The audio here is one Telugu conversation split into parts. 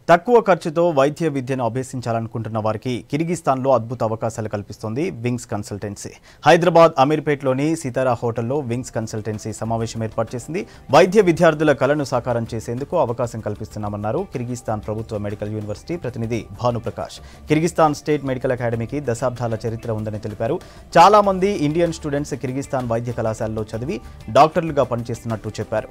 తక్కువ ఖర్చుతో వైద్య విద్యను అభ్యసించాలనుకుంటున్న వారికి కిర్గిస్తాన్లో అద్భుత అవకాశాలు కల్పిస్తోంది వింగ్స్ కన్సల్టెన్సీ హైదరాబాద్ అమీర్పేట్లోని సితారా హోటల్లో వింగ్స్ కన్సల్టెన్సీ సమావేశం ఏర్పాటు చేసింది వైద్య విద్యార్థుల కలను సాకారం చేసేందుకు అవకాశం కల్పిస్తున్నామన్నారు కిర్గిస్తాన్ ప్రభుత్వ మెడికల్ యూనివర్సిటీ ప్రతినిధి భానుప్రకాష్ కిర్గిస్తాన్ స్టేట్ మెడికల్ అకాడమీకి దశాబ్దాల చరిత్ర ఉందని తెలిపారు చాలా మంది ఇండియన్ స్టూడెంట్స్ కిర్గిస్తాన్ వైద్య కళాశాలలో చదివి డాక్టర్లుగా పనిచేస్తున్నట్టు చెప్పారు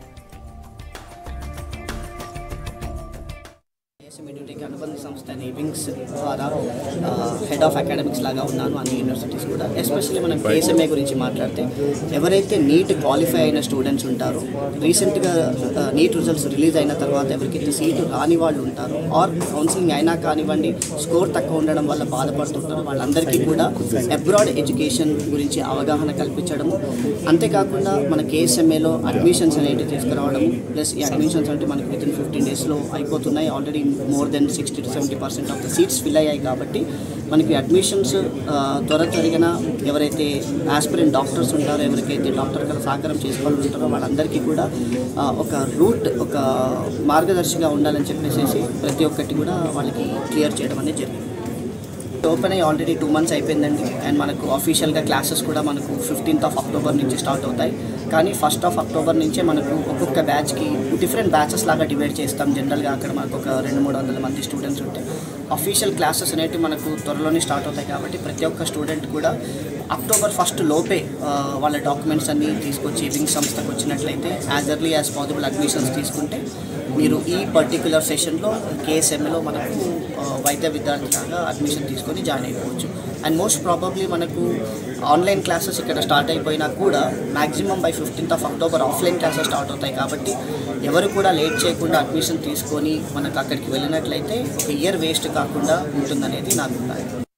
దేశం అనుబంధ సంస్థ అయిన వింగ్స్ ద్వారా హెడ్ ఆఫ్ అకాడమిక్స్ లాగా ఉన్నాను అన్ని యూనివర్సిటీస్ కూడా ఎస్పెషల్లీ మనం కేఎస్ఎంఏ గురించి మాట్లాడితే ఎవరైతే నీట్ క్వాలిఫై అయిన స్టూడెంట్స్ ఉంటారో రీసెంట్గా నీట్ రిజల్ట్స్ రిలీజ్ అయిన తర్వాత ఎవరికైతే సీటు రాని వాళ్ళు ఉంటారో ఆర్ కౌన్సిలింగ్ అయినా కానివ్వండి స్కోర్ తక్కువ ఉండడం వల్ల బాధపడుతుంటారో వాళ్ళందరికీ కూడా అబ్రాడ్ ఎడ్యుకేషన్ గురించి అవగాహన కల్పించడము అంతేకాకుండా మన కేఎస్ఎంఏలో అడ్మిషన్స్ అనేవి తీసుకురావడం ప్లస్ ఈ అడ్మిషన్స్ అంటే మనకి విత్ ఇన్ ఫిఫ్టీన్ డేస్లో అయిపోతున్నాయి already more than sixty to seventy percent of the seats fill అయ్యాయి కాబట్టి మనకి అడ్మిషన్స్ త్వర త్వరగా ఎవరైతే ఆస్పిరెంట్ డాక్టర్స్ ఉంటారో ఎవరికైతే డాక్టర్ గారు సహకారం చేసుకోవాలి ఉంటారో వాళ్ళందరికీ కూడా ఆ, ఒక రూట్ ఒక మార్గదర్శిగా ఉండాలని చెప్పేసి ప్రతి ఒక్కటి కూడా వాళ్ళకి క్లియర్ చేయడం అనేది జరిగింది ఓపెన్ అయ్యి ఆల్రెడీ టూ మంత్స్ అయిపోయిందండి అండ్ మనకు అఫీషియల్గా క్లాసెస్ కూడా మనకు ఫిఫ్టీన్త్ ఆఫ్ అక్టోబర్ నుంచి స్టార్ట్ అవుతాయి కానీ ఫస్ట్ ఆఫ్ అక్టోబర్ నుంచే మనకు ఒక్కొక్క బ్యాచ్కి డిఫరెంట్ బ్యాచెస్ లాగా డివైడ్ చేస్తాం జనరల్గా అక్కడ మనకు ఒక రెండు మూడు వందల మంది స్టూడెంట్స్ ఉంటే అఫీషియల్ క్లాసెస్ అనేవి మనకు త్వరలోనే స్టార్ట్ అవుతాయి కాబట్టి ప్రతి ఒక్క స్టూడెంట్ కూడా అక్టోబర్ ఫస్ట్ లోపే ఆ, వాళ్ళ డాక్యుమెంట్స్ అన్నీ తీసుకొచ్చి వింగ్ సంస్థకు వచ్చినట్లయితే as early as possible admissions తీసుకుంటే మీరు ఈ పర్టికులర్ సెషన్లో కేఎస్ఎంఏలో మనకు ఆ, వైద్య విద్యార్థిలాగా అడ్మిషన్ తీసుకొని జాయిన్ అయిపోవచ్చు అండ్ మోస్ట్ ప్రాబబ్లీ మనకు ఆన్లైన్ క్లాసెస్ ఇక్కడ స్టార్ట్ అయిపోయినా కూడా maximum by fifteenth of October offline classes start అవుతాయి కాబట్టి ఎవరు కూడా లేట్ చేయకుండా అడ్మిషన్ తీసుకొని మనకు అక్కడికి వెళ్ళినట్లయితే ఒక ఇయర్ వేస్ట్ కాకుండా ఉంటుందనేది నా అభిప్రాయం